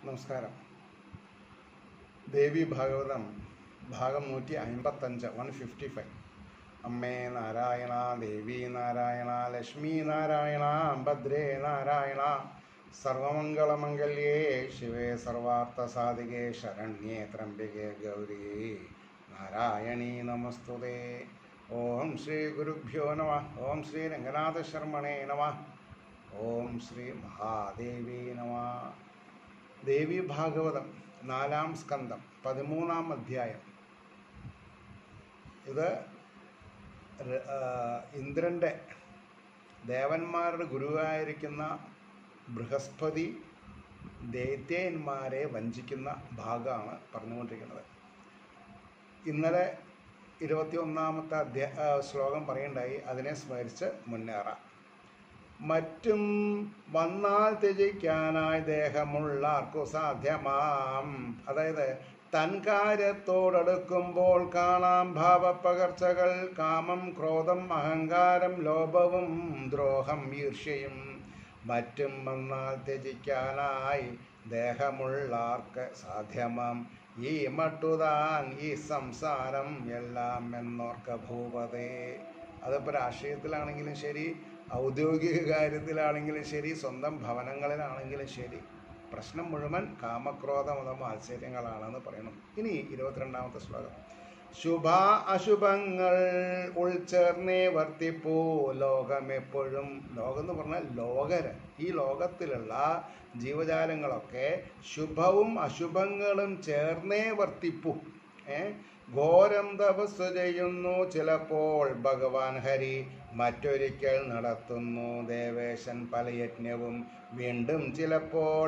നമസ്കാരം ദേവി ഭാഗവതം ഭാഗം നൂറ്റി അമ്പത്തഞ്ച് വൺ ഫിഫ്റ്റി ഫൈവ് അമ്മേ നാരായണ ദേവി നാരായണ ലക്ഷ്മി നാരായണ ഭദ്രേ നാരായണ സർവമംഗളമംഗല്യേ ശിവേ സർവാർത്ഥസാധികേ ശരണ്യേ ത്രംബികേ ഗൗരി നാരായണീ നമസ്തുതേ ഓം ശ്രീ ഗുരുഭ്യോ നമ ഓം ശ്രീ രംഗനാഥ ശർമ്മണേ നമ ഓം ശ്രീ മഹാദേവി നമ ദേവി ഭാഗവതം നാലാം സ്കന്ധം പതിമൂന്നാം അധ്യായം ഇത് ര- ആ, ഇന്ദ്രൻ്റെ ദേവന്മാരുടെ ഗുരുവായിരിക്കുന്ന ബൃഹസ്പതി ദൈത്യന്മാരെ വഞ്ചിക്കുന്ന ഭാഗമാണ് പറഞ്ഞുകൊണ്ടിരിക്കുന്നത് ഇന്നലെ ഇരുപത്തി ഒന്നാമത്തെ അധ്യായ ആ, ശ്ലോകം പറയണ്ടായി അതിനെ സ്മരിച്ച് മുന്നേറാം മറ്റും വന്നാൽ ത്യജിക്കാനായി ദേഹമുള്ളാർക്കു സാധ്യമാം അതായത് തൻ കാര്യത്തോടടുക്കുമ്പോൾ കാണാം ഭാവപ്പകർച്ചകൾ കാമം ക്രോധം അഹങ്കാരം ലോഭവും ദ്രോഹം ഈർഷ്യയും മറ്റും വന്നാൽ ത്യജിക്കാനായി ദേഹമുള്ളാർക്ക് സാധ്യമാം ഈ മട്ടുതാൻ ഈ സംസാരം എല്ലാം എന്നോർക്ക ഭൂപതേ അതിപ്പോൾ രാഷ്ട്രീയത്തിലാണെങ്കിലും ശരി ഔദ്യോഗിക കാര്യത്തിലാണെങ്കിലും ശരി സ്വന്തം ഭവനങ്ങളിലാണെങ്കിലും ശരി പ്രശ്നം മുഴുവൻ കാമക്രോധ മത മാത്സര്യങ്ങളാണെന്ന് പറയണം ഇനി ഇരുപത്തിരണ്ടാമത്തെ ശ്ലോകം ശുഭ അശുഭങ്ങൾ ഉൾച്ചേർന്നേ വർത്തിപ്പൂ ലോകമെപ്പോഴും ലോകം എന്ന് പറഞ്ഞാൽ ലോകര് ഈ ലോകത്തിലുള്ള ജീവജാലങ്ങളൊക്കെ ശുഭവും അശുഭങ്ങളും ചേർന്നേ വർത്തിപ്പൂ ഏ ഘോരം തപസ് ചെയ്യുന്നു ചിലപ്പോൾ ഭഗവാൻ ഹരി മറ്റൊരിക്കൽ നടത്തുന്നു ദേവേശൻ പലയജ്ഞവും വീണ്ടും ചിലപ്പോൾ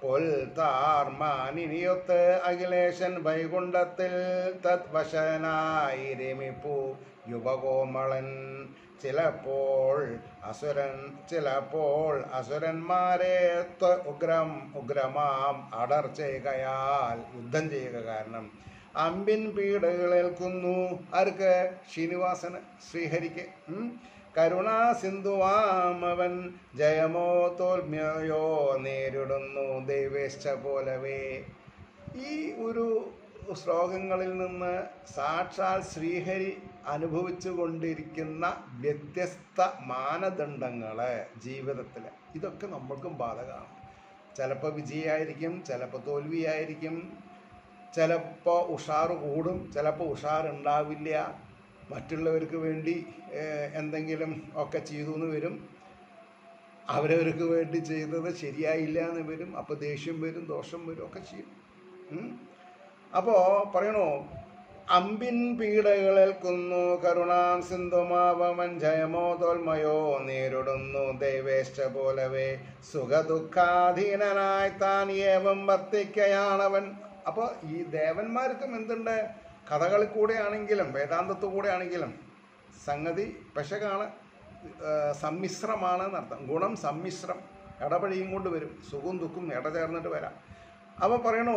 പൊൽത്താർമാനിനിയൊത്ത് അഖിലേശൻ വൈകുണ്ഠത്തിൽ തദ്വശനായി രമിപ്പു യുവകോമളൻ ചിലപ്പോൾ അസുരൻ ചിലപ്പോൾ അസുരന്മാരെ ത്വ- ഉഗ്രം ഉഗ്രമാം അടർ ചെയ്യുകയാൽ യുദ്ധം ചെയ്യുക കാരണം അമ്പിൻ പീഡകളേൽക്കുന്നു ആർക്ക് ശ്രീനിവാസന് ശ്രീഹരിക്ക് ഉം. കരുണാ സിന്ധുവാമവൻ ജയമോ തോൽമ്യയോ നേരിടുന്നു ദൈവേച്ഛ പോലവേ ഈ ഒരു ശ്ലോകങ്ങളിൽ നിന്ന് സാക്ഷാൽ ശ്രീഹരി അനുഭവിച്ചു കൊണ്ടിരിക്കുന്ന വ്യത്യസ്ത മാനദണ്ഡങ്ങൾ ജീവിതത്തിൽ ഇതൊക്കെ നമ്മൾക്കും ബാധകമാണ് ചിലപ്പോൾ വിജയമായിരിക്കും ചിലപ്പോൾ തോൽവിയായിരിക്കും ചിലപ്പോൾ ഉഷാറ് കൂടും ചിലപ്പോൾ ഉഷാറുണ്ടാവില്ല മറ്റുള്ളവർക്ക് വേണ്ടി ഏഹ്, എന്തെങ്കിലും ഒക്കെ ചെയ്തു എന്ന് വരും അവരവർക്ക് വേണ്ടി ചെയ്തത് ശരിയായില്ല എന്ന് വരും അപ്പോൾ ദേഷ്യം വരും ദോഷം വരും ഒക്കെ ചെയ്യും ഉം. അപ്പോൾ പറയണോ അമ്പിൻ പീഡകളേൽക്കുന്നു കരുണാം സിന്ധുമാവമൻ ജയമോ തോൽമയോ നേരിടുന്നു ദൈവേഷ്ട പോലവേ സുഖദുഃഖാധീനനായി താൻ ഏവം വർത്തിക്കയാണവൻ അപ്പോൾ ഈ ദേവന്മാർക്കും എന്തുണ്ട് കഥകളിൽ കൂടെയാണെങ്കിലും വേദാന്തത്തു കൂടെ ആണെങ്കിലും സംഗതി പെശകാണ് ഏഹ് സമ്മിശ്രമാണ് എന്നർത്ഥം ഗുണം സമ്മിശ്രം ഇടപഴയും കൊണ്ട് വരും സുഖവും ദുഃഖവും ഇടചേർന്നിട്ട് വരാം അപ്പോൾ പറയണു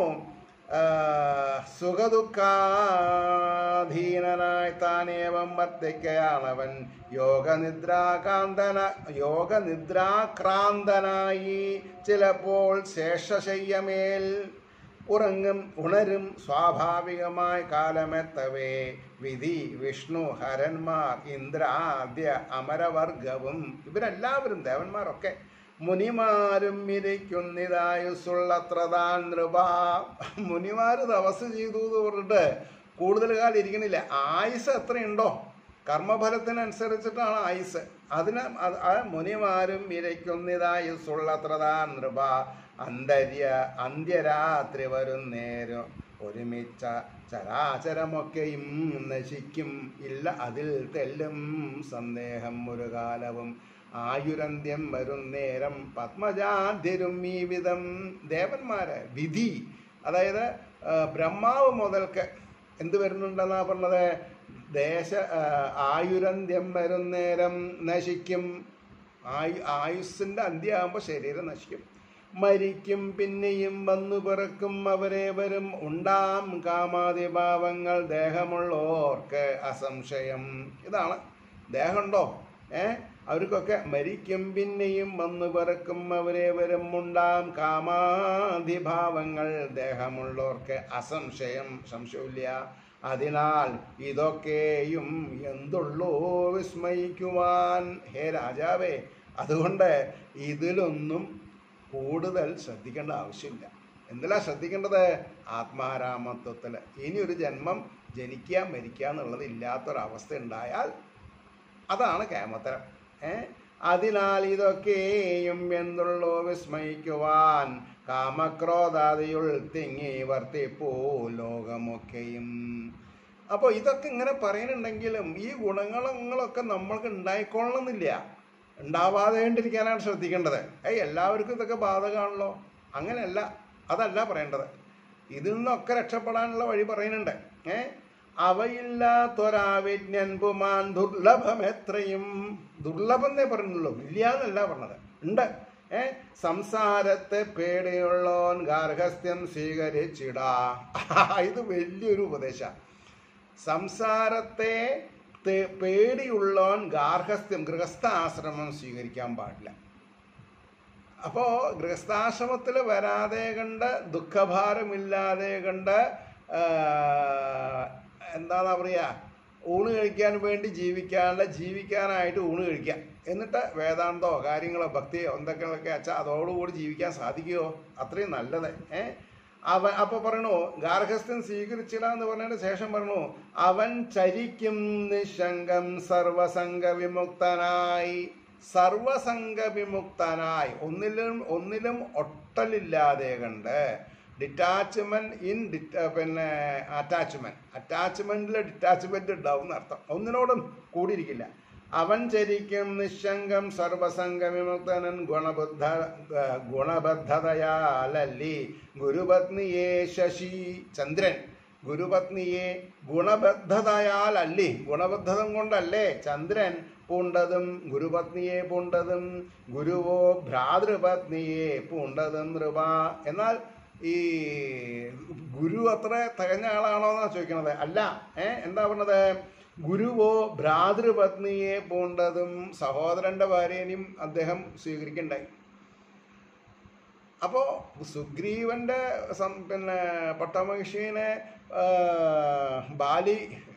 സുഖദുഃഖാധീനനായി താനേവം വർത്തിക്കയാണവൻ യോഗനിദ്രാകാന്തന യോഗനിദ്രാക്രാന്തനായി ചിലപ്പോൾ ശേഷശയ്യമേൽ ഉറങ്ങും ഉണരും സ്വാഭാവികമായ കാലമെത്തവേ വിധി വിഷ്ണു ഹരന്മാർ ഇന്ദ്രാദ്യ അമരവർഗവും ഇവരെല്ലാവരും ദേവന്മാരൊക്കെ മുനിമാരും ഇരിക്കുന്നിതായുസുള്ളത്ര താൻ നൃപ മുനിമാർ തപസ് ചെയ്തു എന്ന് പറഞ്ഞിട്ട് കൂടുതൽ കാലം ഇരിക്കണില്ല ആയുസ് എത്രയുണ്ടോ കർമ്മഫലത്തിനനുസരിച്ചിട്ടാണ് ആയുസ് അതിന് അത് ആ മുനിമാരും ഇരയ്ക്കുന്നിതായുസുള്ളത്ര താൻ നൃപ അന്തര്യ അന്ത്യരാത്രി വരും നേരം ഒരുമിച്ച ചരാചരമൊക്കെയും നശിക്കും ഇല്ല അതിൽ തെല്ലും സന്ദേഹം ഒരു കാലവും ആയുരന്ത്യം വരും നേരം പത്മജാധ്യരും ഈ വിധം ദേവന്മാരെ വിധി അതായത് ആ, ബ്രഹ്മാവ് മുതൽക്ക് എന്ത് വരുന്നുണ്ടെന്നാ പറഞ്ഞത് ദേശ ആ, ആയുരന്ത്യം വരും നേരം നശിക്കും ആയു ആയുസ്സിൻ്റെ അന്ത്യമാകുമ്പോൾ ശരീരം നശിക്കും മരിക്കും പിന്നെയും വന്നു പിറക്കും അവരെ വരും ഉണ്ടാം കാമാതിഭാവങ്ങൾ ദേഹമുള്ളോർക്ക് അസംശയം ഇതാണ് ദേഹമുണ്ടോ ഏ അവർക്കൊക്കെ മരിക്കും പിന്നെയും വന്നു പിറക്കും അവരെ വരും ഉണ്ടാം കാമാധിഭാവങ്ങൾ ദേഹമുള്ളവർക്ക് അസംശയം സംശയമില്ല അതിനാൽ ഇതൊക്കെയും എന്തുള്ളൂ വിസ്മയിക്കുവാൻ ഹേ രാജാവേ അതുകൊണ്ട് ഇതിലൊന്നും കൂടുതൽ ശ്രദ്ധിക്കേണ്ട ആവശ്യമില്ല എന്തെല്ലാം ശ്രദ്ധിക്കേണ്ടത് ആത്മാരാമത്വത്തിൽ ഇനി ഒരു ജന്മം ജനിക്കുക മരിക്കുക എന്നുള്ളത് ഇല്ലാത്തൊരവസ്ഥ ഉണ്ടായാൽ അതാണ് കേമത്തരം ഏ അതിനാൽ ഇതൊക്കെയും എന്തുള്ളൂ വിസ്മയിക്കുവാൻ കാമക്രോധാദിയുൾ തിങ്ങി വർത്തിപ്പോ ലോകമൊക്കെയും അപ്പോൾ ഇതൊക്കെ ഇങ്ങനെ പറയുന്നുണ്ടെങ്കിലും ഈ ഗുണങ്ങളൊക്കെ നമ്മൾക്ക് ഉണ്ടായിക്കൊള്ളണമെന്നില്ല ഉണ്ടാവാതെ കണ്ടിരിക്കാനാണ് ശ്രദ്ധിക്കേണ്ടത് ഏയ് എല്ലാവർക്കും ഇതൊക്കെ ബാധകമാണല്ലോ അങ്ങനെയല്ല അതല്ല പറയേണ്ടത് ഇതിൽ നിന്നൊക്കെ രക്ഷപ്പെടാനുള്ള വഴി പറയുന്നുണ്ട് ഏ അവയില്ലാത്തൊരാവിജ്ഞൻ പുമാൻ ദുർലഭം എത്രയും ദുർലഭം എന്നേ പറയുന്നുള്ളൂ ഇല്ല എന്നല്ല പറഞ്ഞത് ഉണ്ട് ഏ സംസാരത്തെ പേടിയുള്ളോൻ ഗാർഹസ്ഥ്യം സ്വീകരിച്ചിടാ ഇത് വലിയൊരു ഉപദേശ സംസാരത്തെ തെ- പേടിയുള്ളവൻ ഗാർഹസ്ഥ്യം ഗൃഹസ്ഥാശ്രമം സ്വീകരിക്കാൻ പാടില്ല അപ്പോൾ ഗൃഹസ്ഥാശ്രമത്തിൽ വരാതെ കണ്ട് ദുഃഖഭാരമില്ലാതെ കണ്ട് ആ, എന്താണെന്നാ പറയുക ഊണ് കഴിക്കാൻ വേണ്ടി ജീവിക്കാനുള്ള ജീവിക്കാനായിട്ട് ഊണ് കഴിക്കാം എന്നിട്ട് വേദാന്തോ കാര്യങ്ങളോ ഭക്തിയോ എന്തൊക്കെയൊക്കെ വെച്ചാൽ അതോടുകൂടി ജീവിക്കാൻ സാധിക്കുമോ അത്രയും നല്ലത് ഏ അവൻ അപ്പോൾ പറയണു ഗാർഹസ്ഥ്യം സ്വീകരിച്ചില്ല എന്ന് പറഞ്ഞതിന് ശേഷം പറയണു അവൻ ചരിക്കും നിശങ്കം സർവസംഗ വിമുക്തനായി സർവസംഗ വിമുക്തനായി ഒന്നിലും ഒന്നിലും ഒട്ടലില്ലാതെ കണ്ട് ഡിറ്റാച്ച്മെന്റ് ഇൻ ഡിറ്റ പിന്നെ അറ്റാച്ച്മെന്റ് അറ്റാച്ച്മെന്റിൽ ഡിറ്റാച്ച്മെന്റ് ഉണ്ടാവും എന്നർത്ഥം ഒന്നിനോടും കൂടിയിരിക്കില്ല അവൻ ചരിക്കും നിശങ്കം സർവസംഗ വിമുക്തനൻ ഗുണബുദ്ധ ഗുണബദ്ധതയാലല്ലി ഗുരുപത്നിയെ ശശി ചന്ദ്രൻ ഗുരുപത്നിയെ ഗുണബദ്ധതയാൽ അല്ലേ ഗുണബദ്ധതം കൊണ്ടല്ലേ ചന്ദ്രൻ പൂണ്ടതും ഗുരുപത്നിയെ പൂണ്ടതും ഗുരുവോ ഭ്രാതൃപത്നിയെ പൂണ്ടതും നൃപ എന്നാൽ ഈ ഗുരു അത്ര തികഞ്ഞ ആളാണോ എന്നാ ചോദിക്കണത് അല്ല ഏ എന്താ പറഞ്ഞത് ഗുരുവോ ഭ്രാതൃപത്നിയെ പൂണ്ടതും സഹോദരന്റെ ഭാര്യനെയും അദ്ദേഹം സ്വീകരിക്കണ്ടായി അപ്പോൾ സുഗ്രീവന്റെ സം- പിന്നെ പട്ടമഹിഷീനെ ആ, ബാലി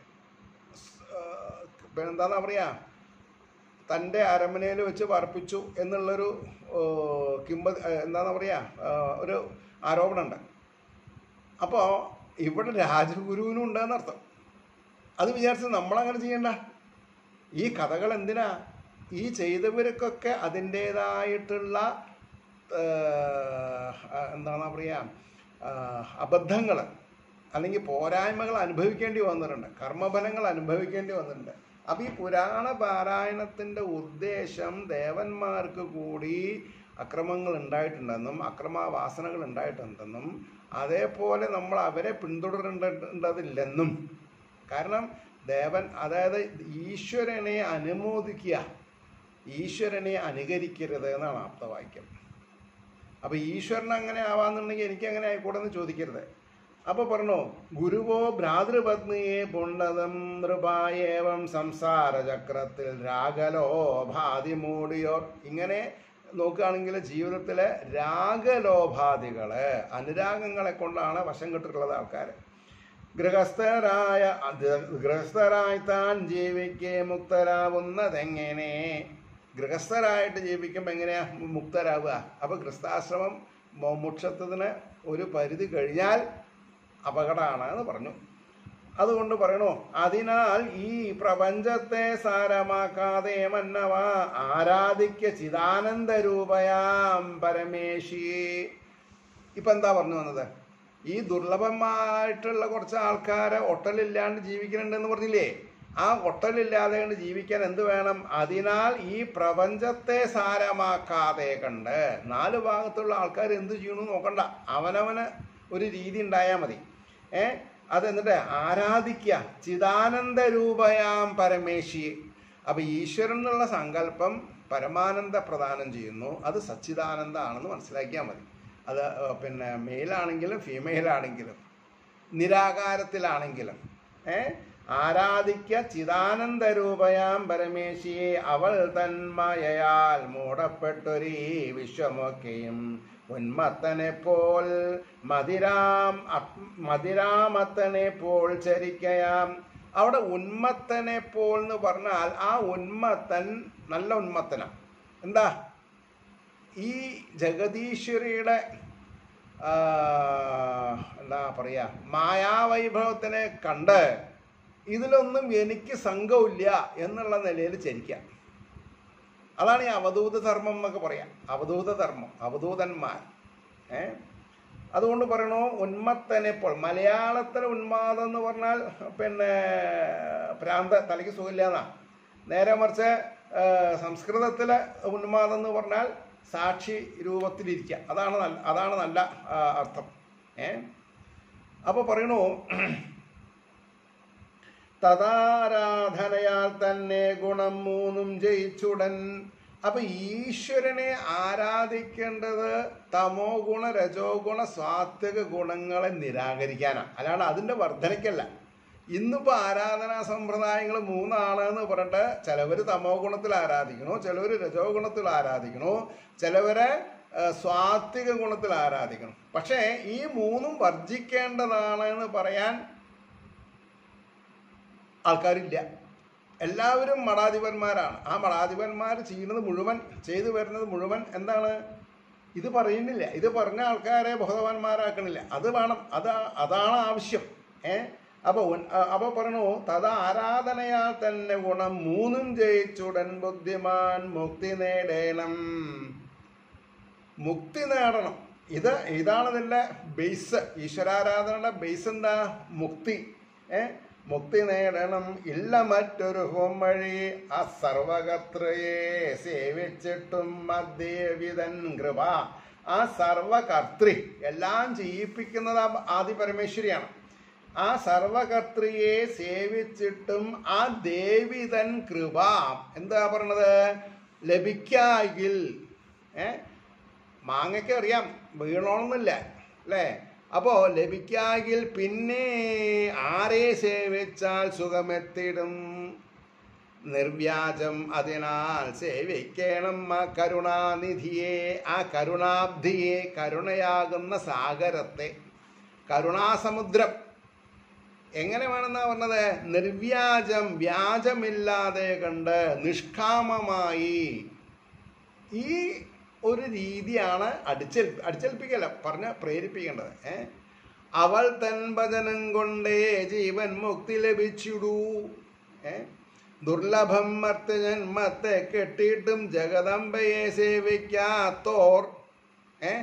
ആ, പിന്നെ എന്താന്നാ പറയാ തൻ്റെ അരമനയിൽ വെച്ച് വർപ്പിച്ചു എന്നുള്ളൊരു ആ, കിംബ എന്താന്നാ പറയാ ആ, ഒരു ആരോപണമുണ്ട് അപ്പോൾ ഇവിടെ രാജഗുരുവിനും ഉണ്ടെന്നർത്ഥം അത് വിചാരിച്ച് നമ്മളങ്ങനെ ചെയ്യണ്ട ഈ കഥകൾ എന്തിനാ ഈ ചെയ്തവർക്കൊക്കെ അതിൻ്റേതായിട്ടുള്ള എന്താണ് പറയുക അബദ്ധങ്ങൾ അല്ലെങ്കിൽ പോരായ്മകൾ അനുഭവിക്കേണ്ടി വന്നിട്ടുണ്ട് കർമ്മഫലങ്ങൾ അനുഭവിക്കേണ്ടി വന്നിട്ടുണ്ട് അപ്പോൾ ഈ പുരാണ പാരായണത്തിൻ്റെ ഉദ്ദേശം ദേവന്മാർക്ക് കൂടി അക്രമങ്ങൾ ഉണ്ടായിട്ടുണ്ടെന്നും അക്രമവാസനകൾ ഉണ്ടായിട്ടുണ്ടെന്നും അതേപോലെ നമ്മൾ അവരെ പിന്തുടരേണ്ടതില്ലെന്നും കാരണം ദേവൻ അതായത് ഈശ്വരനെ അനുമോദിക്കുക ഈശ്വരനെ അനുകരിക്കരുത് എന്നാണ് ആപ്തവാക്യം അപ്പോൾ ഈശ്വരൻ അങ്ങനെ ആവാന്നുണ്ടെങ്കിൽ എനിക്ക് അങ്ങനെ ആയിക്കൂടെ എന്ന് ചോദിക്കരുത് അപ്പോൾ പറഞ്ഞു ഗുരുവോ ഭ്രാതൃപത്നിയെ പുണ്ടതം നൃപായേവം സംസാര ചക്രത്തിൽ രാഗലോ ഭാതി മൂടിയോർ ഇങ്ങനെ നോക്കുകയാണെങ്കിൽ ജീവിതത്തിലെ രാഗലോഭാദികള് അനുരാഗങ്ങളെ കൊണ്ടാണ് വശം കെട്ടിട്ടുള്ളത് ആൾക്കാർ ഗൃഹസ്ഥരായ അത് ഗൃഹസ്ഥരായി താൻ ജീവിക്കെ മുക്തരാവുന്നതെങ്ങനെ ഗൃഹസ്ഥരായിട്ട് ജീവിക്കുമ്പോൾ എങ്ങനെയാ മുക്തരാവുക അപ്പോൾ ഗൃഹസ്ഥാശ്രമം മോ- മോക്ഷത്തിന് ഒരു പരിധി കഴിഞ്ഞാൽ അപകടമാണ് എന്ന് പറഞ്ഞു അതുകൊണ്ട് പറയണു അതിനാൽ ഈ പ്രപഞ്ചത്തെ സാരമാക്കാതെ മന്നവ ആരാധിക്ക ചിദാനന്ദ രൂപയാം പരമേശി ഇപ്പൊ എന്താ പറഞ്ഞു വന്നത് ഈ ദുർലഭമായിട്ടുള്ള കുറച്ച് ആൾക്കാരെ ഒട്ടലില്ലാണ്ട് ജീവിക്കുന്നുണ്ടെന്ന് പറഞ്ഞില്ലേ ആ ഒട്ടലില്ലാതെ കണ്ട് ജീവിക്കാൻ എന്ത് വേണം അതിനാൽ ഈ പ്രപഞ്ചത്തെ സാരമാക്കാതെ കണ്ട് നാല് ഭാഗത്തുള്ള ആൾക്കാർ എന്ത് ചെയ്യണമെന്ന് നോക്കണ്ട അവനവന് ഒരു രീതി ഉണ്ടായാൽ മതി ഏ അത് എന്നിട്ട് ആരാധിക്കുക ചിദാനന്ദ രൂപയാം പരമേശിയെ അപ്പൊ ഈശ്വരൻ എന്നുള്ള സങ്കല്പം പരമാനന്ദ പ്രദാനം ചെയ്യുന്നു അത് സച്ചിദാനന്ദ ആണെന്ന് മനസ്സിലാക്കിയാൽ മതി അത് ഏഹ്, പിന്നെ മെയിലാണെങ്കിലും ഫീമെയിൽ ആണെങ്കിലും നിരാകാരത്തിലാണെങ്കിലും ഏ ആരാധിക്ക ചിദാനന്ദരൂപയാം പരമേശിയെ അവൾ തന്മയയാൽ മൂടപ്പെട്ടൊരീ വിശ്വമൊക്കെയും ഉന്മത്തനെ പോൽ മതിരാം അപ്- മതിരാമത്തനെ പോൽ ചരിക്കയാം അവിടെ ഉന്മത്തനെ പോൽ എന്ന് പറഞ്ഞാൽ ആ ഉന്മത്തൻ നല്ല ഉന്മത്തന എന്താ ഈ ജഗദീശ്വരിയുടെ ആ, എന്താ പറയുക മായാവൈഭവത്തിനെ കണ്ട് ഇതിലൊന്നും എനിക്ക് സംഘമില്ല എന്നുള്ള നിലയിൽ ചരിക്കാം അതാണ് ഈ അവധൂത ധർമ്മം എന്നൊക്കെ പറയാം അവധൂത ധർമ്മം അവധൂതന്മാർ ഏ അതുകൊണ്ട് പറയണു ഉന്മത്തനെപ്പോൾ മലയാളത്തിലെ ഉന്മാദം എന്ന് പറഞ്ഞാൽ പിന്നെ പ്രാന്ത തലയ്ക്ക് സുഖമില്ല എന്നാ നേരെ മറിച്ച് ആ, സംസ്കൃതത്തിലെ ഉന്മാദം എന്ന് പറഞ്ഞാൽ സാക്ഷി രൂപത്തിലിരിക്കുക അതാണ് നല്ല അതാണ് നല്ല ആ, അർത്ഥം ഏ അപ്പോൾ പറയണു തഥാരാധനയാൽ തന്നെ ഗുണം മൂന്നും ജയിച്ചുടൻ അപ്പൊ ഈശ്വരനെ ആരാധിക്കേണ്ടത് തമോ ഗുണ രജോ ഗുണ സാത്വിക ഗുണങ്ങളെ നിരാകരിക്കാനാണ് അല്ലാണ്ട് അതിന്റെ വർധനയ്ക്കല്ല ഇന്നിപ്പോൾ ആരാധനാ സമ്പ്രദായങ്ങൾ മൂന്നാണ് എന്ന് പറഞ്ഞിട്ട് ചിലവർ തമോ ഗുണത്തിൽ ആരാധിക്കണു ചിലവർ രജോ ഗുണത്തിൽ ആരാധിക്കണു ചിലവരെ ആ, സ്വാത്വിക ഗുണത്തിൽ ആരാധിക്കണം പക്ഷേ ഈ മൂന്നും വർജിക്കേണ്ടതാണ് എന്ന് പറയാൻ ആൾക്കാരില്ല എല്ലാവരും മഠാധിപന്മാരാണ് ആ മഠാധിപന്മാർ ചെയ്യുന്നത് മുഴുവൻ ചെയ്തു വരുന്നത് മുഴുവൻ എന്താണ് ഇത് പറയുന്നില്ല ഇത് പറഞ്ഞ ആൾക്കാരെ ബോധവാന്മാരാക്കണില്ല അത് വേണം അത് അതാണ് ആവശ്യം ഏ അപ്പോൾ അപ്പോൾ പറഞ്ഞു തഥ ആരാധനയാൽ തന്നെ ഗുണം മൂന്നും ജയിച്ചുടൻ ബുദ്ധിമാൻ മുക്തി നേടേണം മുക്തി നേടണം ഇത് ഇതാണ് ഇതിൻ്റെ ബേസ് ഈശ്വരാരാധനയുടെ ബേസ് എന്താ മുക്തി ഏ മുക്തി നേടണം ഇല്ല മറ്റൊരു വഴി ആ സർവകർത്തയെ സേവിച്ചിട്ടും മദ്യവിതൻ കൃപ ആ സർവകർത്തൃ എല്ലാം ചെയ്യിപ്പിക്കുന്നത് ആ ആദി പരമേശ്വരിയാണ് ആ സർവകർത്തൃയെ സേവിച്ചിട്ടും ആ ദേവി തൻ കൃപ എന്താ പറയണത് ലഭിക്കാകിൽ ഏ മാങ്ങയ്ക്ക് അറിയാം വീണോണമെന്നില്ല അല്ലേ അപ്പോൾ ലഭിക്കാകിൽ പിന്നെ ആരെ സേവിച്ചാൽ സുഖമെത്തിടും നിർവ്യാജം അതിനാൽ സേവിക്കണം ആ കരുണാനിധിയെ ആ കരുണാബ്ധിയെ കരുണയാകുന്ന സാഗരത്തെ കരുണാസമുദ്രം എങ്ങനെ വേണമെന്നാ പറഞ്ഞത് നിർവ്യാജം വ്യാജമില്ലാതെ കണ്ട് നിഷ്കാമമായി ഈ ഒരു രീതിയാണ് അടിച്ചേൽ അടിച്ചേൽപ്പിക്കല പറഞ്ഞ പ്രേരിപ്പിക്കേണ്ടത് ഏ അവൾ തൻ ഭജനം കൊണ്ടേ ജീവൻ മുക്തി ലഭിച്ചിടൂ ഏ ദുർലഭം മർത്തജന്മത്തെ കെട്ടിയിട്ടും ജഗദംബയെ സേവിക്കാത്തോർ ഏ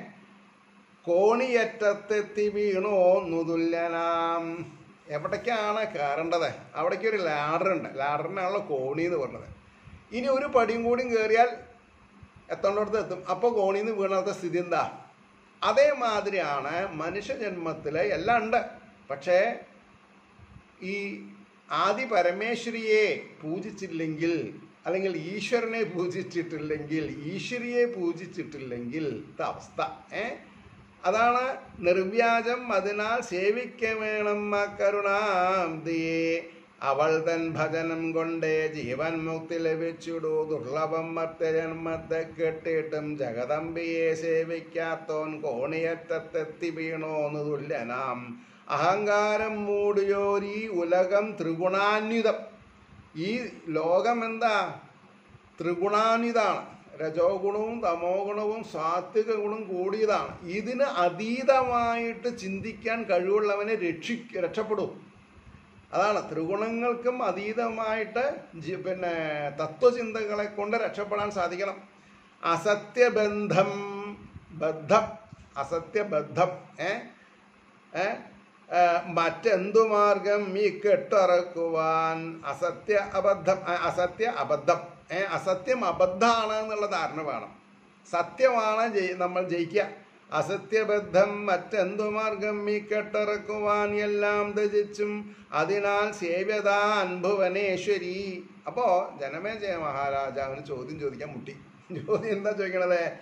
കോണിയറ്റത്തെത്തി വീണോ നുതുല്യനാം എവിടേക്കാണ് കയറേണ്ടത് അവിടേക്ക് ഒരു ലാഡർ ഉണ്ട് ലാഡറിനാണല്ലോ കോണി എന്ന് പറഞ്ഞത് ഇനി ഒരു പടിയും കൂടിയും കയറിയാൽ എത്തേണ്ടടുത്ത് എത്തും അപ്പോൾ കോണിയിൽ നിന്ന് വീണത്തെ സ്ഥിതി എന്താ അതേമാതിരിയാണ് മനുഷ്യജന്മത്തിൽ എല്ലാം ഉണ്ട് പക്ഷേ ഈ ആദി പരമേശ്വരിയെ പൂജിച്ചില്ലെങ്കിൽ അല്ലെങ്കിൽ ഈശ്വരനെ പൂജിച്ചിട്ടില്ലെങ്കിൽ ഈശ്വരിയെ പൂജിച്ചിട്ടില്ലെങ്കിൽ ഇത്ത അവസ്ഥ ഏ അതാണ് നിർവ്യാജം അതിനാൽ സേവിക്ക വേണം ആ കരുണാബ്ദിയെ അവൾ തൻ ഭജനം കൊണ്ടേ ജീവൻ മുക്തി ലഭിച്ചിടൂ ദുർലഭം മർത്യജന്മത്തെ കെട്ടിയിട്ടും ജഗദമ്പിയെ സേവിക്കാത്തോൻ കോണിയറ്റത്തെത്തി വീണോന്ന് തുല്യനാം അഹങ്കാരം മൂടിയോരീ ഉലകം ത്രിഗുണാന്വിതം ഈ ലോകം എന്താ ത്രിഗുണാന്വിതാണ് രജോ ഗുണവും തമോ ഗുണവും സാത്വിക ഗുണവും കൂടിയതാണ് ഇതിന് അതീതമായിട്ട് ചിന്തിക്കാൻ കഴിവുള്ളവനെ രക്ഷി രക്ഷപ്പെടും അതാണ് ത്രിഗുണങ്ങൾക്കും അതീതമായിട്ട് ജി- പിന്നെ തത്വചിന്തകളെ കൊണ്ട് രക്ഷപ്പെടാൻ സാധിക്കണം അസത്യബന്ധം ബദ്ധം അസത്യബദ്ധം ഏ ഏ ഏ, മറ്റെന്തു മാർഗം ഈ കെട്ടിറക്കുവാൻ അസത്യ അബദ്ധം ആ, അസത്യ അബദ്ധം ഏ അസത്യം അബദ്ധമാണ് എന്നുള്ള ധാരണ വേണം സത്യമാണ് ജയി നമ്മൾ ജയിക്കുക അസത്യബദ്ധം മറ്റെന്തു മാർഗം ഈ കെട്ടിറക്കുവാൻ എല്ലാം ത്യജിച്ചും അതിനാൽ സേവ്യതാൻ ഭുവനേശ്വരി അപ്പോൾ ജനമേജയ മഹാരാജാവിന് ചോദ്യം ചോദിക്കാൻ മുട്ടി ചോദ്യം എന്താ ചോദിക്കണത്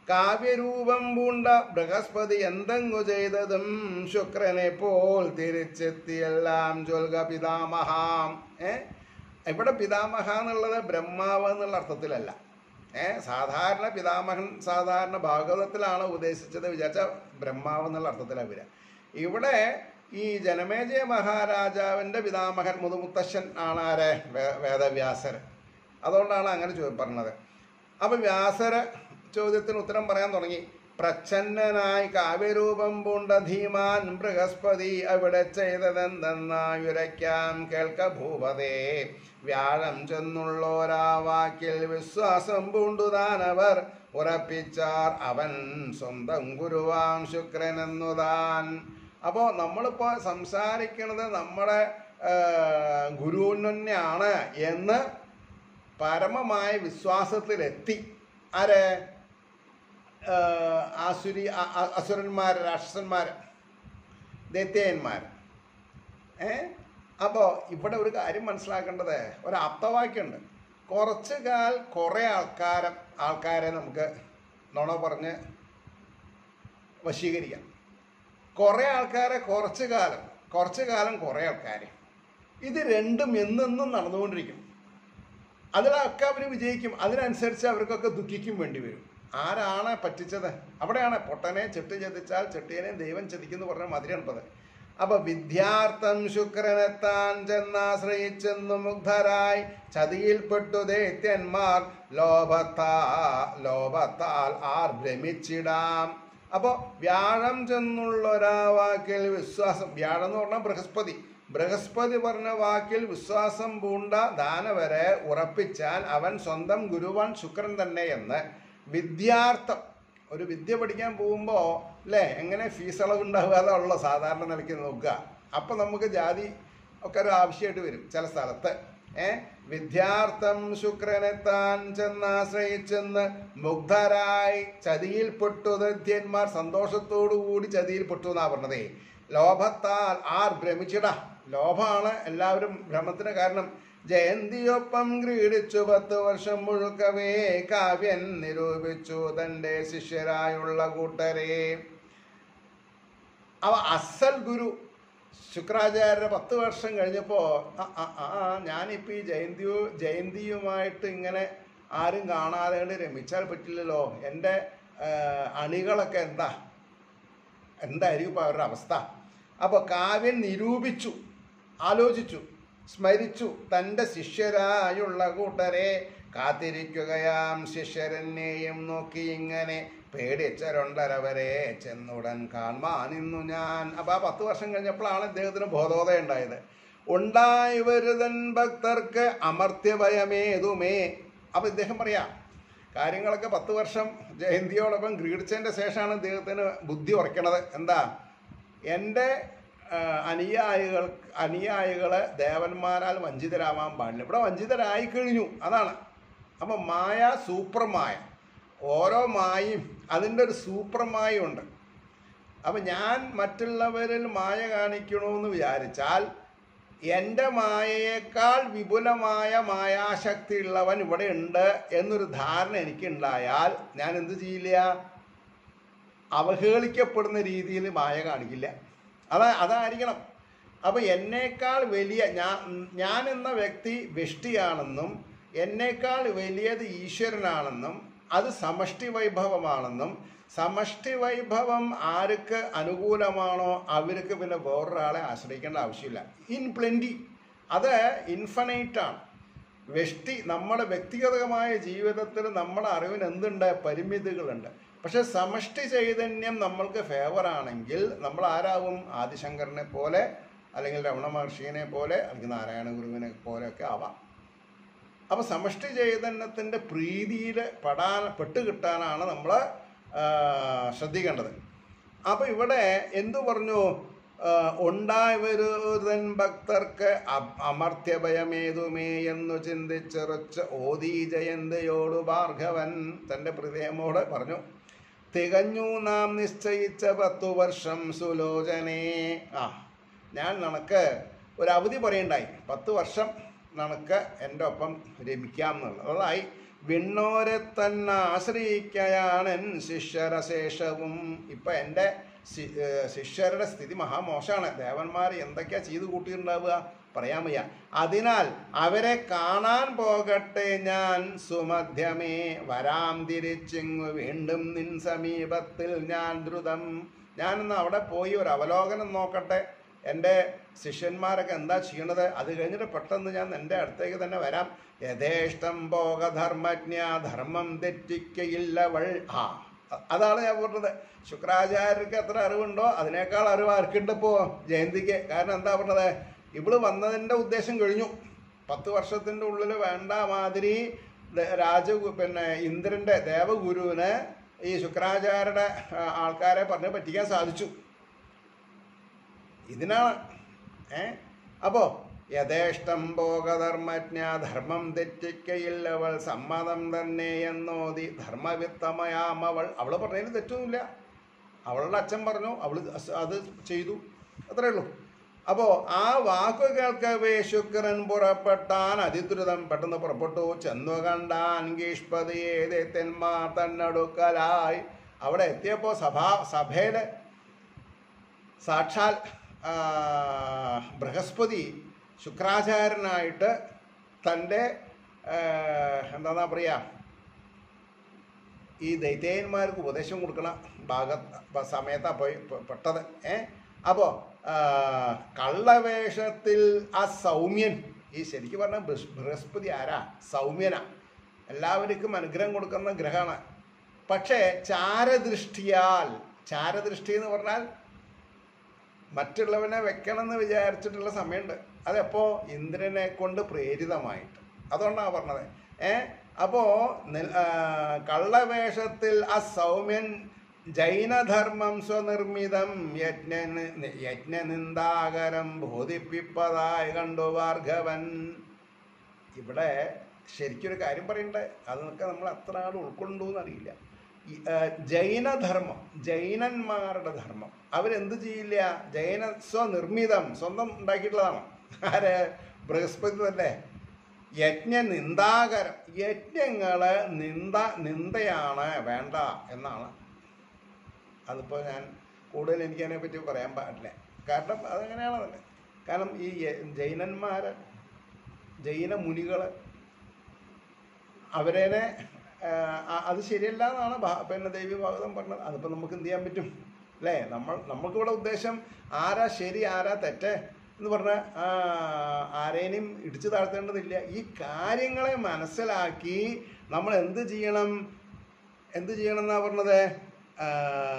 കാവ്യരൂപം പൂണ്ട ബൃഹസ്പതി എന്തെങ്ങു ചെയ്തതും ശുക്രനെ പോൽ തിരിച്ചെത്തിയെല്ലാം ജ്വൽക പിതാമഹാം ഏ ഇവിടെ പിതാമഹ എന്നുള്ളത് ബ്രഹ്മാവ് എന്നുള്ള അർത്ഥത്തിലല്ല ഏ സാധാരണ പിതാമഹൻ സാധാരണ ഭാഗവതത്തിലാണ് ഉദ്ദേശിച്ചത് വിചാരിച്ച ബ്രഹ്മാവ് എന്നുള്ള അർത്ഥത്തിലാണ് വരിക ഇവിടെ ഈ ജനമേജയ മഹാരാജാവിൻ്റെ പിതാമഹൻ മുതുമുത്തശ്ശൻ ആണ് ആരെ വേ- വേദവ്യാസർ അതുകൊണ്ടാണ് അങ്ങനെ ചോ പറഞ്ഞത് അപ്പൊ വ്യാസര ചോദ്യത്തിന് ഉത്തരം പറയാൻ തുടങ്ങി പ്രച്ഛന്നനായി കാവ്യരൂപം പൂണ്ട ധീമാൻ ബൃഹസ്പതി അവിടെ ചെയ്തതെന്തെന്നായുരയ്ക്കാം കേൾക്ക ഭൂപതേ വ്യാഴം ചെന്നുള്ളോരാ വാക്കിൽ വിശ്വാസം പൂണ്ടുതാനവർ ഉറപ്പിച്ചാർ അവൻ സ്വന്തം ഗുരുവാം ശുക്രനെന്നുതാൻ അപ്പോൾ നമ്മളിപ്പോൾ സംസാരിക്കുന്നത് നമ്മുടെ ആ, ഗുരുവിന് തന്നെയാണ് എന്ന് പരമമായ വിശ്വാസത്തിലെത്തി ആര് ആ, ആസുരി ആ- ആ- അസുരന്മാർ രാക്ഷസന്മാർ ദൈത്യന്മാർ ഏ അപ്പോൾ ഇവിടെ ഒരു കാര്യം മനസ്സിലാക്കേണ്ടത് ഒരു ആപ്തവാക്യമുണ്ട് കുറച്ച് കാൽ കുറേ ആൾക്കാരെ ആൾക്കാരെ നമുക്ക് നുണ പറഞ്ഞ് വശീകരിക്കാം കുറേ ആൾക്കാരെ കുറച്ച് കാലം കുറച്ച് കാലം കുറേ ആൾക്കാർ ഇത് രണ്ടും എന്നെന്നും നടന്നുകൊണ്ടിരിക്കും അതിലൊക്കെ അവർ വിജയിക്കും അതിനനുസരിച്ച് അവർക്കൊക്കെ ദുഃഖിക്കും വേണ്ടി വരും ആരാണ് പറ്റിച്ചത് അവിടെയാണ് പൊട്ടനെ ചെട്ട് ചതിച്ചാൽ ചെട്ടിയനെ ദൈവം ചതിക്കുന്നു പറഞ്ഞ മധുരമുണ്ടത് അപ്പൊ വിദ്യാർത്ഥം ശുക്രനെത്താൻ ചെന്നാശ്രയിച്ചെന്നു മുഗ്ധരായി ചതിയിൽപ്പെട്ടു ദൈത്യന്മാർ ലോഭത്താ ലോഭത്താൽ ആർ ഭ്രമിച്ചിടാം അപ്പോൾ വ്യാഴം ചെന്നുള്ളൊരാ വാക്കിൽ വിശ്വാസം വ്യാഴം എന്ന് പറഞ്ഞാൽ ബൃഹസ്പതി ബൃഹസ്പതി പറഞ്ഞ വാക്കിൽ വിശ്വാസം പൂണ്ട ദാനവരെ ഉറപ്പിച്ചാൽ അവൻ സ്വന്തം ഗുരുവാൻ ശുക്രൻ തന്നെ എന്ന് വിദ്യാർത്ഥം ഒരു വിദ്യ പഠിക്കാൻ പോകുമ്പോൾ അല്ലേ എങ്ങനെ ഫീസ് അളവ് ഉണ്ടാകാതെ ഉള്ള സാധാരണ നിലയ്ക്ക് നോക്കുക അപ്പം നമുക്ക് ജാതി ഒക്കെ ഒരു ആവശ്യമായിട്ട് വരും ചില സ്ഥലത്ത് ഏ വിദ്യാർത്ഥം ശുക്രനെത്താൻ ചെന്നാശ്രയിച്ചെന്ന് മുഗ്ധരായി ചതിയിൽപ്പെട്ടു ദൈത്യന്മാർ സന്തോഷത്തോടു കൂടി ചതിയിൽപ്പെട്ടു എന്നാ പറഞ്ഞതേ ലോഭത്താൽ ആർ ഭ്രമിച്ചിട ലോഭമാണ് എല്ലാവരും ഭ്രമത്തിന് കാരണം ജയന്തിയൊപ്പം ക്രീഡിച്ചു പത്ത് വർഷം മുഴുക്കവേ കാവ്യൻ നിരൂപിച്ചു തൻ്റെ ശിഷ്യരായുള്ള കൂട്ടരെ അവ അസൽ ഗുരു ശുക്രാചാര്യരെ പത്ത് വർഷം കഴിഞ്ഞപ്പോൾ ആ ആ, ആ ഞാനിപ്പോൾ ഈ ജയന്തിയോ ജയന്തിയുമായിട്ട് ഇങ്ങനെ ആരും കാണാതെ കൊണ്ട് രമിച്ചാൽ പറ്റില്ലല്ലോ എൻ്റെ ആ, അണികളൊക്കെ എന്താ എന്തായിരിക്കും ഇപ്പോൾ അവരുടെ അവസ്ഥ അപ്പോൾ കാവ്യൻ നിരൂപിച്ചു ആലോചിച്ചു സ്മരിച്ചു തൻ്റെ ശിഷ്യരായുള്ള കൂട്ടരെ കാത്തിരിക്കുകയാം ശിഷ്യരെന്നെയും നോക്കി ഇങ്ങനെ പേടിച്ചരൊണ്ടരവരെ ചെന്നുടൻ കാൺമാനിന്നു ഞാൻ അപ്പോൾ ആ പത്ത് വർഷം കഴിഞ്ഞപ്പോഴാണ് ഇദ്ദേഹത്തിന് ബോധോദയം ഉണ്ടായത് ഉണ്ടായി വരുതൻ ഭക്തർക്ക് അമർത്യഭയമേതുമേ അപ്പോൾ ഇദ്ദേഹം പറയാം കാര്യങ്ങളൊക്കെ പത്ത് വർഷം ജയന്തിയോടൊപ്പം ഗ്രീഡിച്ചതിൻ്റെ ശേഷമാണ് ഇദ്ദേഹത്തിന് ബുദ്ധി ഉറക്കണത് എന്താ എൻ്റെ ആ, അനുയായികൾ അനുയായികളെ ദേവന്മാരാൽ വഞ്ചിതരാവാൻ പാടില്ല ഇവിടെ വഞ്ചിതരായി കഴിഞ്ഞു അതാണ് അപ്പം മായ സൂപ്പർ മായ ഓരോ മായയും അതിൻ്റെ ഒരു സൂപ്പർ മായ ഉണ്ട് അപ്പം ഞാൻ മറ്റുള്ളവരിൽ മായ കാണിക്കണമെന്ന് വിചാരിച്ചാൽ എൻ്റെ മായയേക്കാൾ വിപുലമായ മായാശക്തി ഉള്ളവൻ ഇവിടെ ഉണ്ട് എന്നൊരു ധാരണ എനിക്കുണ്ടായാൽ ഞാൻ എന്ത് ചെയ്യില്ല അവഹേളിക്കപ്പെടുന്ന രീതിയിൽ മായ കാണിക്കില്ല അതാ അതായിരിക്കണം അപ്പോൾ എന്നേക്കാൾ വലിയ ഞാൻ ഞാൻ എന്ന വ്യക്തി വ്യഷ്ടിയാണെന്നും എന്നേക്കാൾ വലിയത് ഈശ്വരനാണെന്നും അത് സമഷ്ടി വൈഭവമാണെന്നും സമഷ്ടി വൈഭവം ആർക്ക് അനുകൂലമാണോ അവർക്ക് പിന്നെ വേറൊരാളെ ആശ്രയിക്കേണ്ട ആവശ്യമില്ല ഇൻ പ്ലെൻറ്റി അത് ഇൻഫനൈറ്റ് ആണ് വ്യഷ്ടി നമ്മുടെ വ്യക്തിഗതമായ ജീവിതത്തിൽ നമ്മുടെ അറിവിന് എന്തുണ്ട് പരിമിതികളുണ്ട് പക്ഷെ സമഷ്ടി ചൈതന്യം നമ്മൾക്ക് ഫേവർ ആണെങ്കിൽ നമ്മൾ ആരാവും ആദിശങ്കരനെ പോലെ അല്ലെങ്കിൽ രമണ മഹർഷിനെ പോലെ അല്ലെങ്കിൽ നാരായണ ഗുരുവിനെ പോലെയൊക്കെ ആവാം അപ്പോൾ സമഷ്ടി ചൈതന്യത്തിൻ്റെ പ്രീതിയിൽ പെടാൻ പെട്ട് കിട്ടാനാണ് നമ്മൾ ശ്രദ്ധിക്കേണ്ടത് അപ്പോൾ ഇവിടെ എന്തു പറഞ്ഞു ആ, ഉണ്ടായി വരുതൻ ഭക്തർക്ക് അ- അമർത്യഭയമേതുമേ എന്നു ചിന്തിച്ചുറച്ച് ഓദി ജയന്തയോടു ഭാർഗവൻ തൻ്റെ ഹൃദയമോട് പറഞ്ഞു തികഞ്ഞു നാം നിശ്ചയിച്ച പത്തു വർഷം സുലോചനേ ആ ഞാൻ നിനക്ക് ഒരു അവധി പറയണ്ടായി പത്ത് വർഷം നിനക്ക് എൻ്റെ ഒപ്പം രമിക്കാം എന്നുള്ളത് അതായി വിണ്ണോരെ തന്നെ ആശ്രയിക്കയാണൻ ശിഷ്യരശേഷവും ഇപ്പൊ എൻ്റെ ശി- ഏർ ശിഷ്യരുടെ സ്ഥിതി മഹാമോശമാണ് ദേവന്മാർ എന്തൊക്കെയാ ചെയ്തു കൂട്ടിയിട്ടുണ്ടാവുക പറയാൻ വയ്യ അതിനാൽ അവരെ കാണാൻ പോകട്ടെ ഞാൻ സുമധ്യമേ വരാം തിരിച്ചിങ്ങു വീണ്ടും നിൻ സമീപത്തിൽ ഞാൻ ദ്രുതം ഞാനിന്ന് അവിടെ പോയി ഒരു അവലോകനം നോക്കട്ടെ എൻ്റെ ശിഷ്യന്മാരൊക്കെ എന്താ ചെയ്യണത് അത് കഴിഞ്ഞിട്ട് പെട്ടെന്ന് ഞാൻ എൻ്റെ അടുത്തേക്ക് തന്നെ വരാം യഥേഷ്ടം ഭോഗധർമ്മജ്ഞ ധർമ്മം തെറ്റിക്കയില്ലവൾ ആ അ- അതാണ് ഞാൻ പറഞ്ഞത് ശുക്രാചാര്യർക്ക് എത്ര അറിവുണ്ടോ അതിനേക്കാൾ അറിവ് ആർക്കുണ്ട് ഇപ്പോൾ ജയന്തിക്ക് കാരണം എന്താ പറഞ്ഞത് ഇവള് വന്നതിൻ്റെ ഉദ്ദേശം കഴിഞ്ഞു പത്ത് വർഷത്തിൻ്റെ ഉള്ളിൽ വേണ്ട മാതിരി ദ- രാജ പിന്നെ ഇന്ദ്രൻ്റെ ദേവഗുരുവിന് ഈ ശുക്രാചാര്യരുടെ ആ, ആൾക്കാരെ പറഞ്ഞ് പറ്റിക്കാൻ സാധിച്ചു ഇതിനാണ് ഏ അപ്പോ യഥേഷ്ടം ഭോഗധർമ്മജ്ഞ ധർമ്മം തെറ്റിക്കയില്ലവൾ സമ്മതം തന്നെ എന്നോതി ധർമ്മവിത്തമയാമവൾ അവൾ പറഞ്ഞതിന് തെറ്റൊന്നുമില്ല അവളുടെ അച്ഛൻ പറഞ്ഞു അവൾ അത് ചെയ്തു അത്രേ ഉള്ളൂ അപ്പോ ആ വാക്കു കേൾക്കവേ ശുക്രൻ പുറപ്പെട്ടാൻ അതിദ്രുതം പെട്ടെന്ന് പുറപ്പെട്ടു ചെന്നു കണ്ടാൻ ഗീഷ്പതിയെ ദൈത്യന്മാർ തന്നടുക്കലായി അവിടെ എത്തിയപ്പോൾ സഭാ സഭയില് സാക്ഷാൽ ആ, ബൃഹസ്പതി ശുക്രാചാര്യനായിട്ട് തൻ്റെ എന്താ പറയുക ഈ ദൈത്യന്മാർക്ക് ഉപദേശം കൊടുക്കണ ഭാഗ സമയത്താണ് പോയി പെ- പെട്ടത് ഏ അപ്പോൾ കള്ളവേഷത്തിൽ ആ സൗമ്യൻ ഈ ശരിക്കും പറഞ്ഞാൽ ബൃഹസ്- ബൃഹസ്പതി ആരാ സൗമ്യനാ എല്ലാവർക്കും അനുഗ്രഹം കൊടുക്കുന്ന ഗ്രഹമാണ് പക്ഷേ ചാരദൃഷ്ടിയാൽ ചാരദൃഷ്ടി എന്ന് പറഞ്ഞാൽ മറ്റുള്ളവനെ വെക്കണം എന്ന് വിചാരിച്ചിട്ടുള്ള സമയമുണ്ട് അതെപ്പോ ഇന്ദ്രനെ കൊണ്ട് പ്രേരിതമായിട്ട് അതുകൊണ്ടാണ് പറഞ്ഞത് ഏ അപ്പോ നിൽ- ആ, കള്ളവേഷത്തിൽ ആ സൗമ്യൻ ജൈനധർമ്മം സ്വനിർമ്മിതം യജ്ഞ യജ്ഞനിന്ദാകരം ബോധിപ്പിപ്പതായി കണ്ടു ഭാർഗവൻ ഇവിടെ ശരിക്കൊരു കാര്യം പറയണ്ടേ അതൊക്കെ നമ്മൾ അത്ര ആൾ ഉൾക്കൊണ്ടു എന്നറിയില്ല ഈ, ആ, ജൈനധർമ്മം ജൈനന്മാരുടെ ധർമ്മം അവരെന്ത് ചെയ്യില്ല ജൈന സ്വനിർമ്മിതം സ്വന്തം ഉണ്ടാക്കിയിട്ടുള്ളതാണ് ആര് ബൃഹസ്പതി തന്നെ യജ്ഞ നിന്ദാകരം യജ്ഞങ്ങള് നിന്ദ നിന്ദയാണ് വേണ്ട എന്നാണ് അതിപ്പോൾ ഞാൻ കൂടുതൽ എനിക്ക് അതിനെപ്പറ്റി പറയാൻ പാടില്ല കാരണം അതങ്ങനെയാണതല്ലേ കാരണം ഈ യ- ജൈനന്മാര് ജൈന മുനികൾ അവരേനെ ആ, ആ- അത് ശരിയല്ല എന്നാണ് ഭാ- പിന്നെ ദേവി ഭാഗവതം പറഞ്ഞത് അതിപ്പോൾ നമുക്ക് എന്ത് ചെയ്യാൻ പറ്റും അല്ലേ നമ്മൾ നമുക്കിവിടെ ഉദ്ദേശം ആരാ ശരി ആരാ തെറ്റ് എന്ന് പറഞ്ഞാൽ ആരേനും ഇടിച്ചു താഴ്ത്തേണ്ടതില്ല ഈ കാര്യങ്ങളെ മനസ്സിലാക്കി നമ്മൾ എന്ത് ചെയ്യണം എന്ത് ചെയ്യണം എന്നാ പറഞ്ഞത് ആ,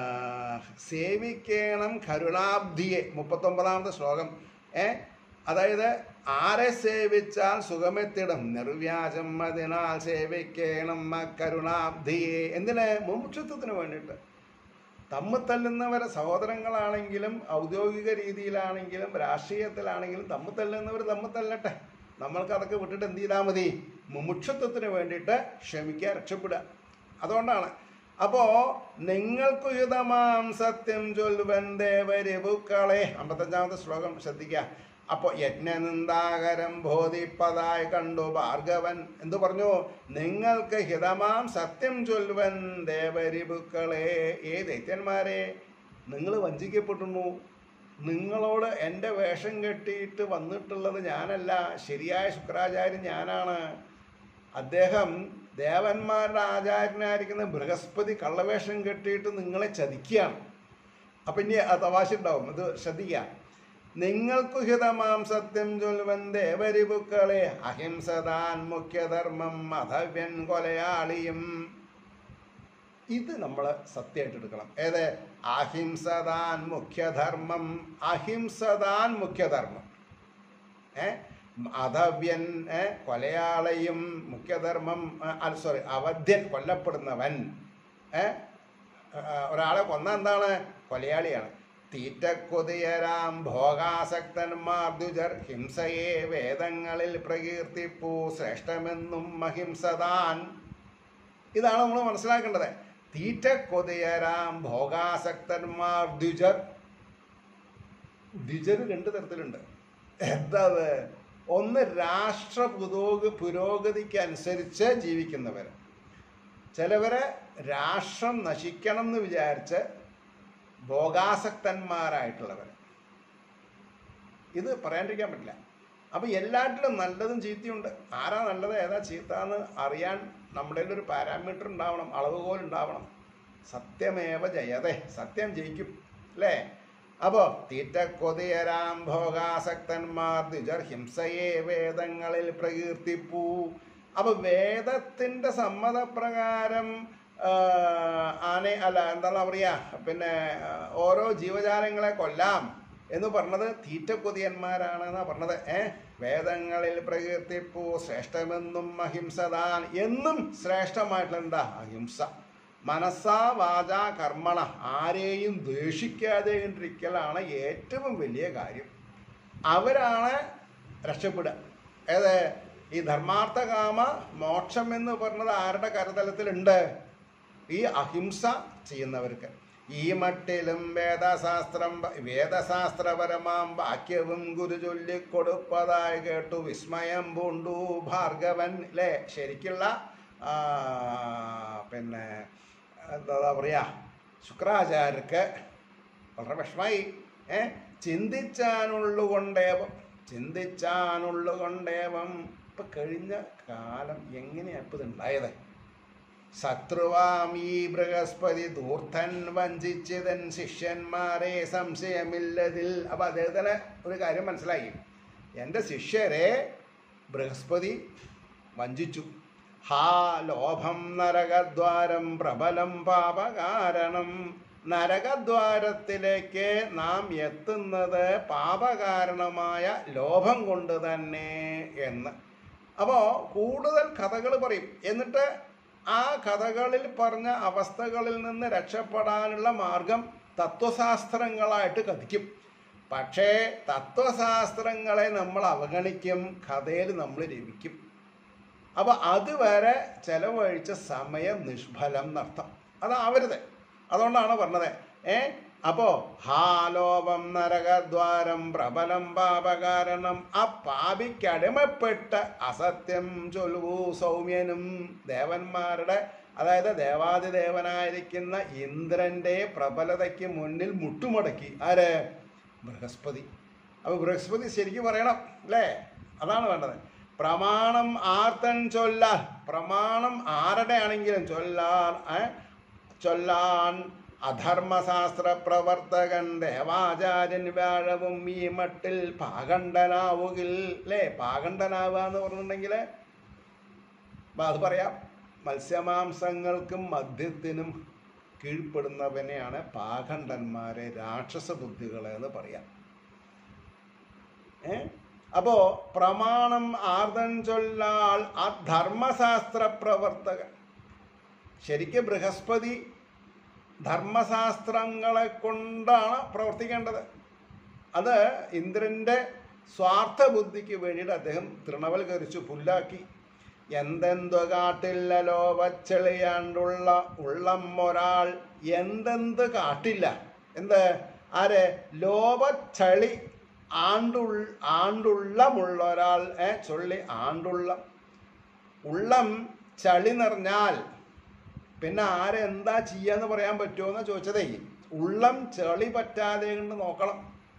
സേവിക്കണം കരുണാബ്ധിയെ മുപ്പത്തൊമ്പതാമത്തെ ശ്ലോകം ഏ അതായത് ആരെ സേവിച്ചാൽ സുഖമെത്തിടും നിർവ്യാജം അതിനാൽ സേവിക്കണം ആ കരുണാബ്ധിയെ എന്തിന് മുമുക്ഷത്വത്തിന് വേണ്ടിയിട്ട് തമ്മിൽ തല്ലുന്നവരെ സഹോദരങ്ങളാണെങ്കിലും ഔദ്യോഗിക രീതിയിലാണെങ്കിലും രാഷ്ട്രീയത്തിലാണെങ്കിലും തമ്മിൽ തല്ലുന്നവർ തമ്മിൽ തല്ലട്ടെ നമ്മൾക്ക് അതൊക്കെ വിട്ടിട്ട് എന്ത് ചെയ്താൽ മതി മുമുക്ഷത്വത്തിന് വേണ്ടിയിട്ട് ക്ഷമിക്കുക രക്ഷപ്പെടുക അതുകൊണ്ടാണ് അപ്പോ നിങ്ങൾക്ക് ഹിതമാം സത്യം ചൊല്ലുവൻ ദേവരിവുക്കളെ അമ്പത്തഞ്ചാമത്തെ ശ്ലോകം ശ്രദ്ധിക്കുക അപ്പോൾ യജ്ഞനിന്ദാകരം ബോധിപ്പതായി കണ്ടു ഭാർഗവൻ എന്തു പറഞ്ഞു നിങ്ങൾക്ക് ഹിതമാം സത്യം ചൊല്ലുവൻ ദേവരിപുക്കളെ ഏ ദൈത്യന്മാരെ നിങ്ങൾ വഞ്ചിക്കപ്പെട്ടുന്നു നിങ്ങളോട് എൻ്റെ വേഷം കെട്ടിയിട്ട് വന്നിട്ടുള്ളത് ഞാനല്ല ശരിയായ ശുക്രാചാര്യൻ ഞാനാണ് അദ്ദേഹം ദേവന്മാരുടെ ആചാര്യനായിരിക്കുന്ന ബൃഹസ്പതി കള്ളവേഷം കെട്ടിയിട്ട് നിങ്ങളെ ചതിക്കുകയാണ് അപ്പം ഇനി ആ തമാശ ഉണ്ടാവും ഇത് ശ്രദ്ധിക്കുക നിങ്ങൾക്കു ഹിതമാം സത്യം ചൊല്ലുവൻ ദേവരിപുക്കളെ അഹിംസതാൻ മുഖ്യധർമ്മം അധവ്യൻ കൊലയാളിയും ഇത് നമ്മൾ സത്യമായിട്ട് എടുക്കണം ഏത് അഹിംസതാൻ മുഖ്യധർമ്മം അഹിംസതാൻ മുഖ്യധർമ്മം ഏ അധവ്യൻ ഏ കൊലയാളയും മുഖ്യധർമ്മം സോറി അവധ്യൻ കൊല്ലപ്പെടുന്നവൻ ഏ ആ, ഒരാളെ കൊന്ന എന്താണ് കൊലയാളിയാണ് തീറ്റക്കൊതിയരാം ഭോഗാസക്തന്മാർ ദ്വിജർ ഹിംസയെ വേദങ്ങളിൽ പ്രകീർത്തിപ്പൂ ശ്രേഷ്ഠമെന്നും അഹിംസതാൻ ഇതാണ് നമ്മൾ മനസ്സിലാക്കേണ്ടത് തീറ്റക്കൊതിയരാം ഭോഗാസക്തന്മാർ ദ്വിജർ ദ്വിജർ രണ്ട് തരത്തിലുണ്ട് എന്താ അത് ഒന്ന് രാഷ്ട്ര പുരോഗ പുരോഗതിക്ക് അനുസരിച്ച് ജീവിക്കുന്നവർ ചിലവരെ രാഷ്ട്രം നശിക്കണം എന്ന് വിചാരിച്ച് ഭോഗാസക്തന്മാരായിട്ടുള്ളവർ ഇത് പറയാണ്ടിരിക്കാൻ പറ്റില്ല അപ്പൊ എല്ലാറ്റിലും നല്ലതും ചീത്തയുണ്ട് ആരാ നല്ലത് ഏതാ ചീത്ത എന്ന് അറിയാൻ നമ്മുടെ ഒരു പാരാമീറ്റർ ഉണ്ടാവണം അളവുകോൽ ഉണ്ടാവണം സത്യമേവ ജയതേ സത്യം ജയിക്കും അല്ലേ അപ്പോ തീറ്റ കൊതിയരാം ഭോഗാസക്തന്മാർ ദ്വിജർ ഹിംസയെ വേദങ്ങളിൽ പ്രകീർത്തിപ്പൂ അപ്പൊ വേദത്തിന്റെ സമ്മതപ്രകാരം ആ, ആനെ അല്ല എന്താണ് പറയാ പിന്നെ ആ, ഓരോ ജീവജാലങ്ങളെ കൊല്ലാം എന്ന് പറഞ്ഞത് തീറ്റ കൊതിയന്മാരാണ് എന്നാ പറഞ്ഞത് ഏ വേദങ്ങളിൽ പ്രകീർത്തിപ്പൂ ശ്രേഷ്ഠമെന്നും അഹിംസതാൻ എന്നും ശ്രേഷ്ഠമായിട്ടുള്ള എന്താ അഹിംസ മനസ്സാ വാച കർമ്മണ ആരെയും ദ്വേഷിക്കാതെ ഇരിക്കലാണ് ഏറ്റവും വലിയ കാര്യം അവരാണ് രക്ഷപ്പെടുക ഏത് ഈ ധർമാർത്ഥ കാമ മോക്ഷം എന്ന് പറഞ്ഞത് ആരുടെ കരതലത്തിലുണ്ട് ഈ അഹിംസ ചെയ്യുന്നവർക്ക് ഈ മട്ടിലും വേദശാസ്ത്രം വേദശാസ്ത്രപരമാം വാക്യവും ഗുരു ചൊല്ലിക്കൊടുപ്പതായി കേട്ടു വിസ്മയം പൂണ്ടു ഭാർഗവൻ അല്ലേ ശരിക്കുള്ള ആ, പിന്നെ എന്താ പറയുക ശുക്രാചാര്യർക്ക് വളരെ വിഷമായി ഏ ചിന്തിച്ചാനുള്ളുകൊണ്ടേവം ചിന്തിച്ചാനുള്ളുകൊണ്ടേവം ഇപ്പൊ കഴിഞ്ഞ കാലം എങ്ങനെയാ ഇപ്പൊ ഇതുണ്ടായത് ശത്രുവാം ഈ ബൃഹസ്പതി ധൂർത്തൻ വഞ്ചിച്ചതൻ ശിഷ്യന്മാരെ സംശയമില്ലതിൽ അപ്പൊ അദ്ദേഹത്തിന് ഒരു കാര്യം മനസ്സിലായി എൻ്റെ ശിഷ്യരെ ബൃഹസ്പതി വഞ്ചിച്ചു ഹാ ലോഭം നരകദ്വാരം പ്രബലം പാപകാരണം നരകദ്വാരത്തിലേക്ക് നാം എത്തുന്നത് പാപകാരണമായ ലോഭം കൊണ്ട് തന്നെ എന്ന് അപ്പോൾ കൂടുതൽ കഥകൾ പറയും എന്നിട്ട് ആ കഥകളിൽ പറഞ്ഞ അവസ്ഥകളിൽ നിന്ന് രക്ഷപ്പെടാനുള്ള മാർഗം തത്വശാസ്ത്രങ്ങളായിട്ട് കഥിക്കും പക്ഷേ തത്വശാസ്ത്രങ്ങളെ നമ്മൾ അവഗണിക്കും കഥയിൽ നമ്മൾ രമിക്കും അപ്പൊ അതുവരെ ചെലവഴിച്ച സമയം നിഷ്ഫലം എന്നർത്ഥം അതാവരുത് അതുകൊണ്ടാണ് പറഞ്ഞത് ഏ അപ്പോ ഹാലോപം നരകദ്വാരം പ്രബലം പാപകാരണം ആ പാപിക്കടിമപ്പെട്ട് അസത്യം ചൊല്ലുവൂ സൗമ്യനും ദേവന്മാരുടെ അതായത് ദേവാദിദേവനായിരിക്കുന്ന ഇന്ദ്രന്റെ പ്രബലതയ്ക്ക് മുന്നിൽ മുട്ടുമടക്കി ആര് ബൃഹസ്പതി അപ്പൊ ബൃഹസ്പതി ശരിക്കും പറയണം അല്ലേ അതാണ് വേണ്ടത് പ്രമാണം ആർത്തൻ ചൊല്ലാൻ പ്രമാണം ആരുടെ ആണെങ്കിലും ചൊല്ലാൻ ഏ? ചൊല്ലാൻ അധർമ്മശാസ്ത്ര പ്രവർത്തകൻ ദേവാചാര്യൻ വ്യാഴവും ഈ മട്ടിൽ പാകണ്ഡനാവുകിൽ അല്ലേ പാകണ്ഡനാവുക എന്ന് പറഞ്ഞിട്ടുണ്ടെങ്കിൽ അത് പറയാം മത്സ്യമാംസങ്ങൾക്കും മദ്യത്തിനും കീഴ്പ്പെടുന്നവനെയാണ് പാഖണ്ഡന്മാരെ രാക്ഷസ ബുദ്ധികളെ എന്ന് പറയാം ഏ അപ്പോ പ്രമാണം ആർദൻ ചൊല്ലാൾ ആ ധർമ്മശാസ്ത്ര പ്രവർത്തകൻ ശരിക്കും ബൃഹസ്പതി ധർമ്മശാസ്ത്രങ്ങളെ കൊണ്ടാണ് പ്രവർത്തിക്കേണ്ടത് അത് ഇന്ദ്രന്റെ സ്വാർത്ഥ ബുദ്ധിക്ക് വേണ്ടിയിട്ട് അദ്ദേഹം തൃണവൽക്കരിച്ചു പുല്ലാക്കി എന്തെന്തു കാട്ടില്ല ലോപച്ചെളിയാണ്ടുള്ള ഉള്ളം ഒരാൾ എന്തെന്ത് കാട്ടില്ല എന്ത് ആര് ലോപച്ചളി ആണ്ടുൾ ആണ്ടുള്ളമുള്ള ഒരാൾ ഏ ചൊല്ലി ആണ്ടുള്ള ഉള്ളം ചളി നിറഞ്ഞാൽ പിന്നെ ആരെന്താ ചെയ്യാന്ന് പറയാൻ പറ്റുമോ എന്ന് ചോദിച്ചതേ ഉള്ളം ചെളി പറ്റാതെ കൊണ്ട് നോക്കണം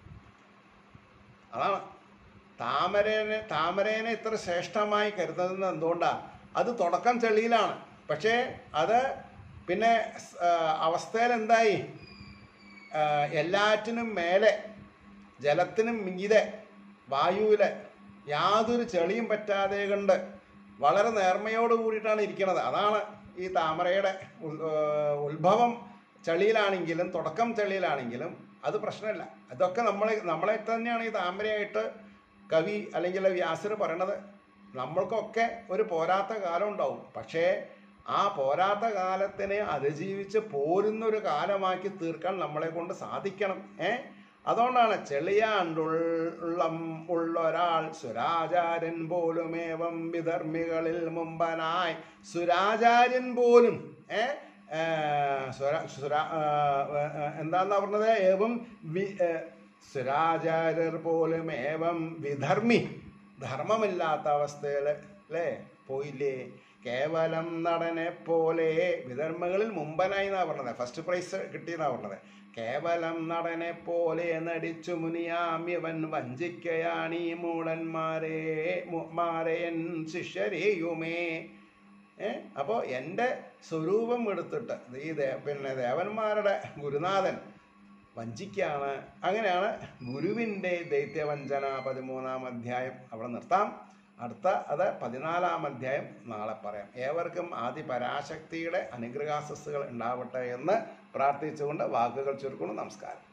അതാണ് താമരേനെ താമരേനെ ഇത്ര ശ്രേഷ്ഠമായി കരുതുന്നത് എന്തുകൊണ്ടാ അത് തുടക്കം ചെളിയിലാണ് പക്ഷേ അത് പിന്നെ സ്- ആ, അവസ്ഥയിൽ എന്തായി ആ, എല്ലാറ്റിനും മേലെ ജലത്തിനും മീതെ വായുവിലെ യാതൊരു ചെളിയും പറ്റാതെ കൊണ്ട് വളരെ നേർമയോട് കൂടിയിട്ടാണ് ഇരിക്കുന്നത് അതാണ് ഈ താമരയുടെ ഉൽ- ആ, ഉത്ഭവം ചളിയിലാണെങ്കിലും തുടക്കം ചളിയിലാണെങ്കിലും അത് പ്രശ്നമില്ല അതൊക്കെ നമ്മളെ നമ്മളെ തന്നെയാണ് ഈ താമരയായിട്ട് കവി അല്ലെങ്കിൽ വ്യാസർ പറയണത് നമ്മൾക്കൊക്കെ ഒരു പോരാത്ത കാലം ഉണ്ടാവും പക്ഷേ ആ പോരാത്ത കാലത്തിനെ അതിജീവിച്ച് പോരുന്നൊരു കാലമാക്കി തീർക്കാൻ നമ്മളെ കൊണ്ട് സാധിക്കണം ഏ അതുകൊണ്ടാണ് ചെളിയാണ്ടുള്ളം ഉള്ളൊരാൾ സുരാചാര്യൻ പോലുമേവം വിധർമ്മികളിൽ മുമ്പനായി സുരാചാര്യൻ പോലും ഏ ഏ, സുര- സുര- ആ, ആ, എന്താന്നാ പറഞ്ഞത് ഏവം വി ഏ, സുരാചാര്യർ പോലും ഏവം വിധർമ്മി ധർമ്മമില്ലാത്ത അവസ്ഥയിൽ അല്ലേ പോയില്ലേ കേവലം നടനെ പോലെ വിധർമ്മങ്ങളിൽ മുമ്പനായി എന്നാ പറഞ്ഞത് ഫസ്റ്റ് പ്രൈസ് കിട്ടിയെന്നാ പറഞ്ഞത് കേവലം നടനെ പോലെ നടിച്ചു മുനിയാമ്യവൻ വഞ്ചിക്കയാണീ മൂടന്മാരെ മു- മാരയൻ ശിഷ്യരെയുമേ ഏ അപ്പോൾ എൻ്റെ സ്വരൂപം എടുത്തിട്ട് ഈ ദേ പിന്നെ ദേവന്മാരുടെ ഗുരുനാഥൻ വഞ്ചിക്കാണ് അങ്ങനെയാണ് ഗുരുവിൻ്റെ ദൈത്യവഞ്ചന പതിമൂന്നാം അധ്യായം അവിടെ നിർത്താം അടുത്ത അത് പതിനാലാം അധ്യായം നാളെ പറയാം ഏവർക്കും ആദി പരാശക്തിയുടെ അനുഗ്രഹാസസ്സുകൾ ഉണ്ടാവട്ടെ എന്ന് പ്രാർത്ഥിച്ചുകൊണ്ട് വാക്കുകൾ ചുരുക്കുന്നു നമസ്കാരം